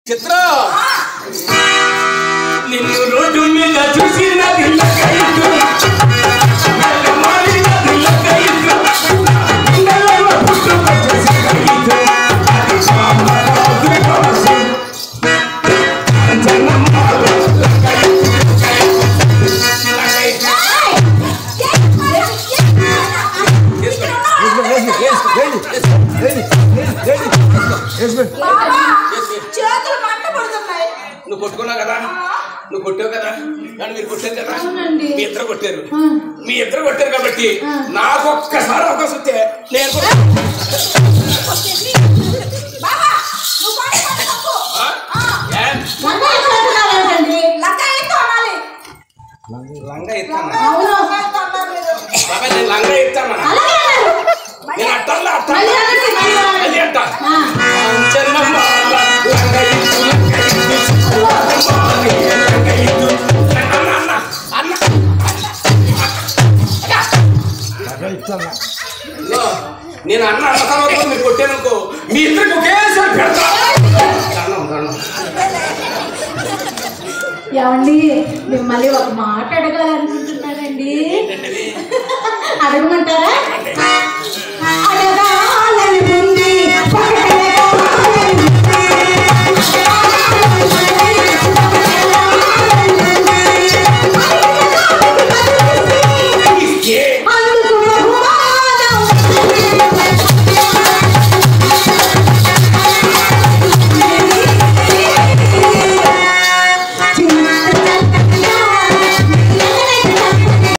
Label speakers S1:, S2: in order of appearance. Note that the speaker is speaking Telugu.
S1: చిత్ర నిన్ను రోడ్డు మీద చూసినది లక్కైదు. మారినది లక్కైదు. గుండెలలో పుట్టుకొచ్చేసి ఖైదు. అది కామరాజు మనసు. జనమాలు లక్కైదు. లక్కైదు.
S2: చేతులు మంట పడుతున్నాయి
S1: నువ్వు కొట్టుకున్నావు కదా నువ్వు కొట్టావు కదా కానీ మీరు కొట్టారు కదా
S2: అవునండి.
S1: మీ ఇద్దరు కొట్టారు మీ ఇద్దరు కొట్టారు కాబట్టి నాకు ఒక్కసారి అవకాశం వస్తే నేను కూడా-
S2: బాబా నువ్వు పాట పాడు తప్పు.
S1: ఆ?
S2: ఆ,
S1: ఏ?
S2: లంగా ఎత్తుకుంటున్నావేంటండి? లంగా ఎత్తు అనాలి.
S1: లంగా ఎత్తాను
S2: అవును. లంగా ఎత్తు అన్నారు మీరు.
S1: బాబాయ్ నేను లంగా ఎత్తాను
S2: అలాగే అన్నారు.
S1: నేను అట్టల్లా
S2: మళ్ళీ అనండి, మళ్ళీ అనండి.
S1: మళ్ళీ అంట
S2: ఆ.
S1: చెన్నమ్మాల లంగా ఎత్తు, లంగా ఎత్తు, చెన్నమ్మాల లంగా ఎత్తు. అన్న అన్న అన్న ఇదిగో, నేను అన్న అన్న తర్వాత మీరు కొట్టాననుకో మీ ఇద్దరికి ఒకేసారి పెడతా దండం, దండం.
S2: ఏమండి మిమ్మల్ని ఒక మాట అడగాలనుకుంటున్నానండి అడగమంటారా